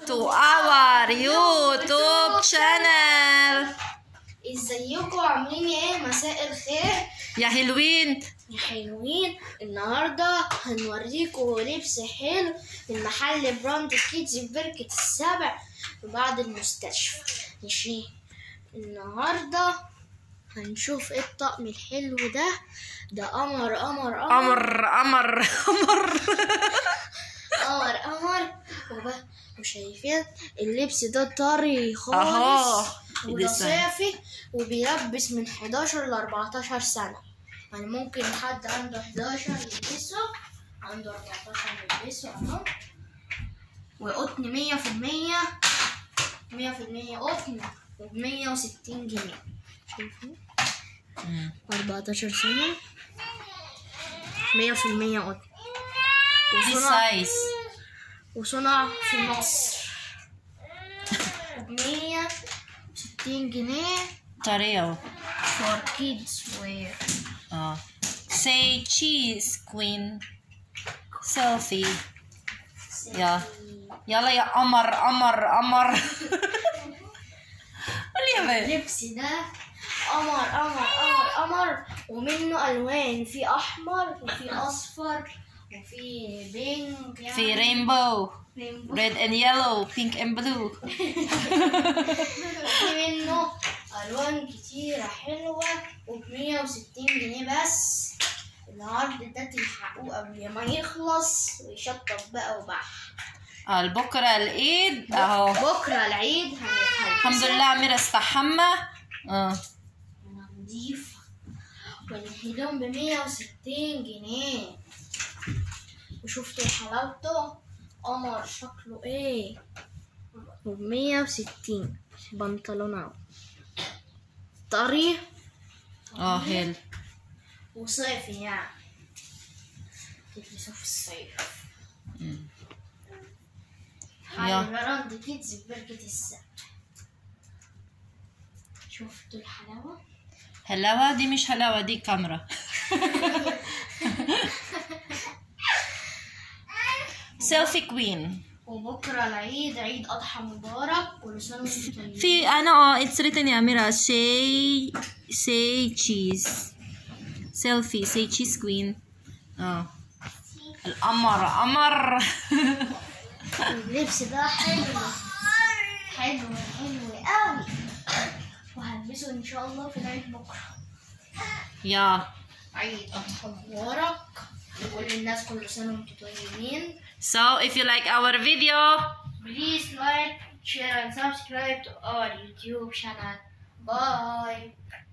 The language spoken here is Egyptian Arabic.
to our YouTube channel ازيكم عاملين ايه مساء الخير يا حلوين يا حلوين النهارده هنوريكم لبس حلو من محل براند كيدز في بركة السبع وبعد المستشفى ماشي النهارده هنشوف ايه الطقم الحلو ده ده قمر قمر قمر قمر قمر قمر قمر قمر وب- وشايفين اللبس ده طري خالص اهو وده لسه. صيفي وبيلبس من 11 ل 14 سنة يعني ممكن حد عنده 11 يلبسه عنده 14 يلبسه اهو وقطن 100% 100% قطن وب 160 جنيه شايفين مم. 14 سنة 100% قطن دي وصنع سايز وصنع في مصر بمية وستين جنيه طريقة for kids wear اه say cheese queen selfie يا يلا يا قمر قمر قمر قولي يا بنت اللبس ده قمر قمر قمر قمر ومنه ألوان في أحمر وفي أصفر وفي بينك يعني في rainbow رينبو. red and yellow pink and blue في منه ألوان كتيرة حلوة وبمية وستين جنيه بس العرض ده تلحقوه قبل ما يخلص ويشطب بقى وبح آه بكرة العيد اهو بكرة العيد هن- الحمد لله أميرة استحمى اه نضيف والهدوم بمية وستين جنيه وشفتوا حلاوته قمر شكله ايه وبمية وستين بنطلونات طري اه حلو وصيفي يعني تلبسوه في الصيف مم. هاي يا. براند كيدز في بركة السبت شفتوا الحلاوة هلاوة دي مش هلاوة دي كاميرا سيلفي كوين وبكرة العيد عيد أضحى مبارك كل سنة وانتم طيبين في انا اه اتس written يا أميرة say say cheese سيلفي say cheese queen اه القمر قمر اللبس ده حلو حلو حلو قوي وهلبسه ان شاء الله في العيد بكره يا عيد اضحى مبارك لكل الناس كل سنه وانتم طيبين so if you like our video please like share and subscribe to our youtube channel bye